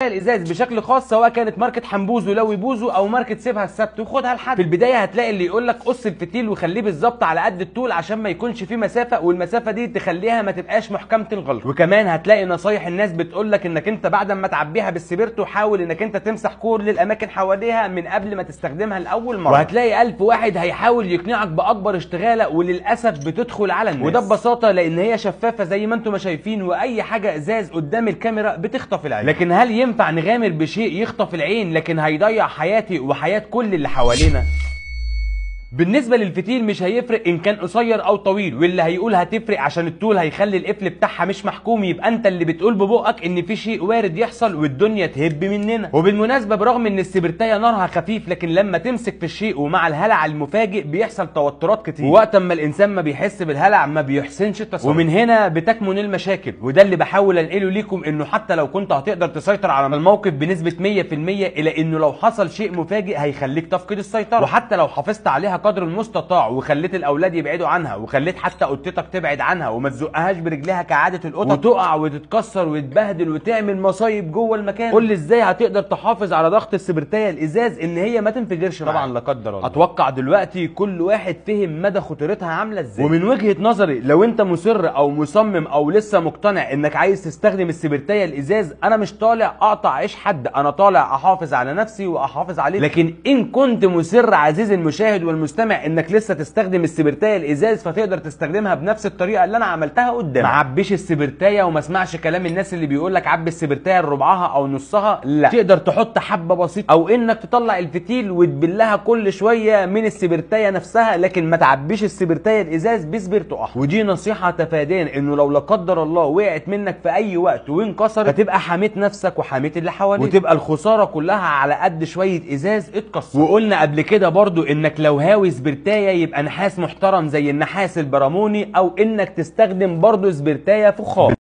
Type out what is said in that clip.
الازاز بشكل خاص سواء كانت ماركه حنبوزو لوي بوزو او ماركه سيبها السبت وخدها لحد في البدايه هتلاقي اللي يقول لك قص الفتيل وخليه بالظبط على قد الطول عشان ما يكونش فيه مسافه والمسافه دي تخليها ما تبقاش محكمه الغلق وكمان هتلاقي نصايح الناس بتقول لك انك انت بعد ما تعبيها بالسبيرتو حاول انك انت تمسح كل الاماكن حواليها من قبل ما تستخدمها لاول مره وهتلاقي الف واحد هيحاول يقنعك باكبر اشتغاله وللاسف بتدخل على الناس وده ببساطه لان هي شفافه زي ما انتم ما شايفين واي حاجه ازاز قدام الكاميرا بتخطف العين لكن هل ينفع نغامر بشيء يخطف العين لكن هيضيع حياتي وحياه كل اللي حوالينا بالنسبه للفتيل مش هيفرق ان كان قصير او طويل واللي هيقول هتفرق عشان الطول هيخلي القفل بتاعها مش محكوم يبقى انت اللي بتقول ببقك ان في شيء وارد يحصل والدنيا تهب مننا وبالمناسبه برغم ان السبرتايه نارها خفيف لكن لما تمسك في الشيء ومع الهلع المفاجئ بيحصل توترات كتير ووقت اما الانسان ما بيحس بالهلع ما بيحسنش التصرف ومن هنا بتكمن المشاكل وده اللي بحاول انقله ليكم انه حتى لو كنت هتقدر تسيطر على الموقف بنسبه 100% الا انه لو حصل شيء مفاجئ هيخليك تفقد السيطره وحتى لو حافظت عليها قدر المستطاع وخليت الاولاد يبعدوا عنها وخليت حتى قطتك تبعد عنها وما تزقهاش برجلها كعاده القطط وتقع وتتكسر وتبهدل وتعمل مصايب جوه المكان قول لي ازاي هتقدر تحافظ على ضغط السبرتايه الازاز ان هي ما تنفجرش طبعا لا قدر الله اتوقع دلوقتي كل واحد فهم مدى خطورتها عامله ازاي ومن وجهه نظري لو انت مصر او مصمم او لسه مقتنع انك عايز تستخدم السبرتايه الازاز انا مش طالع اقطع عيش حد انا طالع احافظ على نفسي واحافظ عليك لكن ان كنت مصر عزيزي المشاهد والمستمع انك لسه تستخدم السبرتايه الازاز فتقدر تستخدمها بنفس الطريقه اللي انا عملتها قدام ما عبيش السبرتايه وما اسمعش كلام الناس اللي بيقول لك عبي السبرتايه ربعها او نصها لا تقدر تحط حبه بسيطه او انك تطلع الفتيل وتبلها كل شويه من السبرتايه نفسها لكن ما تعبيش السبرتايه الازاز بسبرتو احمر ودي نصيحه تفاديا انه لو لا قدر الله وقعت منك في اي وقت وانكسرت فتبقى حميت نفسك وحميت اللي حواليك وتبقى الخساره كلها على قد شويه ازاز اتكسر وقلنا قبل كده برضو انك لو هاوي سبرتايه يبقى نحاس محترم زي النحاس البراموني او انك تستخدم برضو سبرتايه فخار